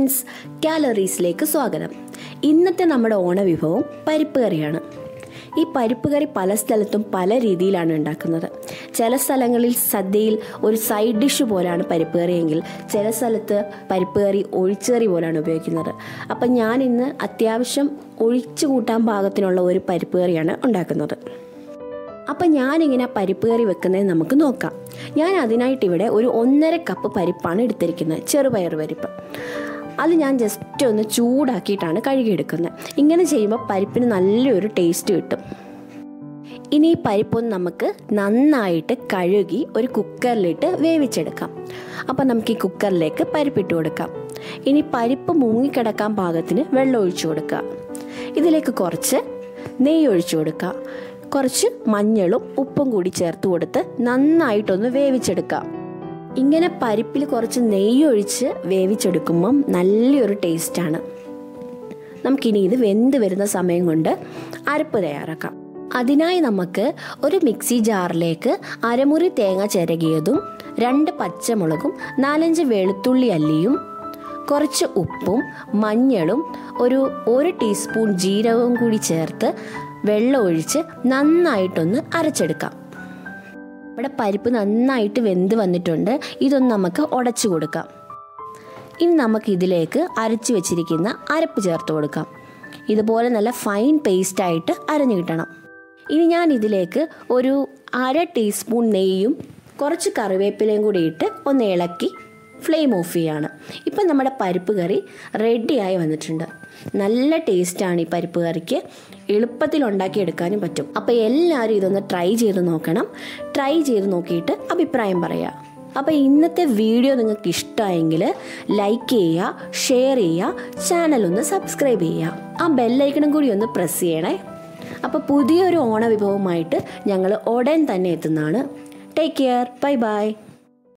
friends കാലറീസിലേക്ക് സ്വാഗതം ഇന്നത്തെ നമ്മുടെ ഓണവിഭവം പരിപ്പ് കറിയാണ് ഈ പരിപ്പ് കറി പല സ്ഥലത്തും പല രീതിയിലാണ് ഉണ്ടാക്കുന്നത് ചില സ്ഥലങ്ങളിൽ സദ്യയിൽ ഒരു സൈഡ് ഡിഷ് പോലാണ് പരിപ്പ് കറിയെങ്കിൽ ചില സ്ഥലത്ത് പരിപ്പ് കറി ഒഴിച്ചുകറി പോലാണ് ഉപയോഗിക്കുന്നത് അപ്പം ഞാൻ ഇന്ന് അത്യാവശ്യം ഒഴിച്ചു കൂട്ടാൻ പാകത്തിനുള്ള ഒരു പരിപ്പ് കറിയാണ് ഉണ്ടാക്കുന്നത് അപ്പം ഞാനിങ്ങനെ പരിപ്പ് കറി വെക്കുന്നത് നമുക്ക് നോക്കാം ഞാൻ അതിനായിട്ട് ഇവിടെ ഒരു ഒന്നര കപ്പ് പരിപ്പാണ് എടുത്തിരിക്കുന്നത് ചെറുപയർ പരിപ്പ് അത് ഞാൻ ജസ്റ്റ് ഒന്ന് ചൂടാക്കിയിട്ടാണ് കഴുകിയെടുക്കുന്നത് ഇങ്ങനെ ചെയ്യുമ്പോൾ പരിപ്പിന് നല്ലൊരു ടേസ്റ്റ് കിട്ടും ഇനി ഈ പരിപ്പൊന്ന് നമുക്ക് നന്നായിട്ട് കഴുകി ഒരു കുക്കറിലിട്ട് വേവിച്ചെടുക്കാം അപ്പം നമുക്ക് ഈ കുക്കറിലേക്ക് പരിപ്പിട്ട് കൊടുക്കാം ഇനി പരിപ്പ് മുങ്ങിക്കിടക്കാൻ പാകത്തിന് വെള്ളം ഒഴിച്ചു കൊടുക്കുക ഇതിലേക്ക് കുറച്ച് നെയ്യ് ഒഴിച്ചു കൊടുക്കുക കുറച്ച് മഞ്ഞളും ഉപ്പും കൂടി ചേർത്ത് കൊടുത്ത് നന്നായിട്ടൊന്ന് വേവിച്ചെടുക്കാം ഇങ്ങനെ പരിപ്പിൽ കുറച്ച് നെയ്യ് ഒഴിച്ച് വേവിച്ചെടുക്കുമ്പം നല്ലൊരു ടേസ്റ്റാണ് നമുക്കിനി ഇത് വെന്ത് വരുന്ന സമയം കൊണ്ട് അരപ്പ് തയ്യാറാക്കാം അതിനായി നമുക്ക് ഒരു മിക്സി ജാറിലേക്ക് അരമുറി തേങ്ങ ചിരകിയതും രണ്ട് പച്ചമുളകും നാലഞ്ച് വെളുത്തുള്ളി അല്ലിയും കുറച്ച് ഉപ്പും മഞ്ഞളും ഒരു ഒരു ടീസ്പൂൺ ജീരകവും കൂടി ചേർത്ത് വെള്ളം ഒഴിച്ച് നന്നായിട്ടൊന്ന് അരച്ചെടുക്കാം ഇവിടെ പരിപ്പ് നന്നായിട്ട് വെന്ത് വന്നിട്ടുണ്ട് ഇതൊന്ന് നമുക്ക് ഉടച്ചു കൊടുക്കാം ഇനി നമുക്ക് ഇതിലേക്ക് അരച്ചു വെച്ചിരിക്കുന്ന അരപ്പ് ചേർത്ത് കൊടുക്കാം ഇതുപോലെ നല്ല ഫൈൻ പേസ്റ്റായിട്ട് അരഞ്ഞു കിട്ടണം ഇനി ഞാൻ ഇതിലേക്ക് ഒരു അര ടീസ്പൂൺ നെയ്യും കുറച്ച് കറിവേപ്പിലയും കൂടി ഇട്ട് ഒന്ന് ഇളക്കി ഫ്ലെയിം ഓഫ് ചെയ്യാണ് ഇപ്പം നമ്മുടെ പരിപ്പ് കറി റെഡിയായി വന്നിട്ടുണ്ട് നല്ല ടേസ്റ്റാണ് ഈ പരിപ്പ് കറിക്ക് എളുപ്പത്തിൽ ഉണ്ടാക്കിയെടുക്കാനും പറ്റും അപ്പോൾ എല്ലാവരും ഇതൊന്ന് ട്രൈ ചെയ്ത് നോക്കണം ട്രൈ ചെയ്ത് നോക്കിയിട്ട് അഭിപ്രായം പറയുക അപ്പോൾ ഇന്നത്തെ വീഡിയോ നിങ്ങൾക്ക് ഇഷ്ടമായെങ്കിൽ ലൈക്ക് ചെയ്യുക ഷെയർ ചെയ്യുക ചാനൽ ഒന്ന് സബ്സ്ക്രൈബ് ചെയ്യുക ആ ബെല്ലൈക്കണും കൂടി ഒന്ന് പ്രസ് ചെയ്യണേ അപ്പോൾ പുതിയൊരു ഓണവിഭവമായിട്ട് ഞങ്ങൾ ഉടൻ തന്നെ എത്തുന്നതാണ് ടേക്ക് കെയർ ബൈ ബൈ